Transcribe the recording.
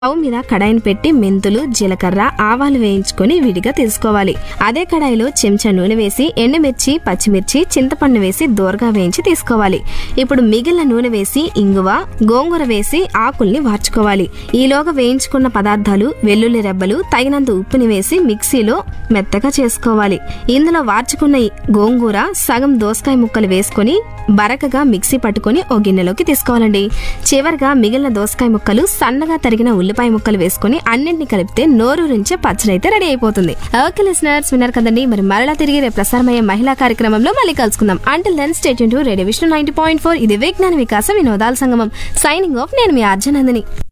stove మీద కడాయిని పెట్టి మెంతులు జీలకర్ర ఆవాలు వేయించుకొని విడిగా తీసుకోవాలి అదే కడాయిలో చెంచా నూనె వేసి ఎండుమిర్చి పచ్చిమిర్చి చింతపండు వేసి దోరగా వేయించి తీసుకోవాలి ఇప్పుడు మిగిలిన నూనె వేసి ఇంగువ గోంగూర వేసి ఆకుల్ని వార్చుకోవాలి ఈలోగా వేయించుకున్న పదార్థాలు వెల్లుల్లి రెబ్బలు తగినంత ఉప్పుని వేసి మిక్సీలో మెత్తగా చేసుకోవాలి ఇందులో వార్చుకున్న ఈ గోంగూర సగం దోసకాయ ముక్కలు వేసుకొని బరకగా మిక్సీ పట్టుకొని ఓ గిన్నెలోకి తీసుకోవాలండి చివరిగా మిగిలిన దోసకాయ ముక్కలు సన్నగా తరిగిన ఉల్లిపాయ ముక్కలు వేసుకొని అన్నింటిని కలిపితే నోరు రుంచే పచ్చడి అయితే రెడీ అయిపోతుంది ఓకే లిసనర్స్ విన్నారు కదండి మరి మరలా తిరిగి రేపు ప్రసారమయ్యే మహిళా కార్యక్రమంలో మళ్ళీ కలుసుకుందాం until then state radio Vishnu ninety point four ఇది విజ్ఞాన వికాస వినోదాల సంగమం సైనింగ్ ఆఫ్ నేను మీ అర్జునందని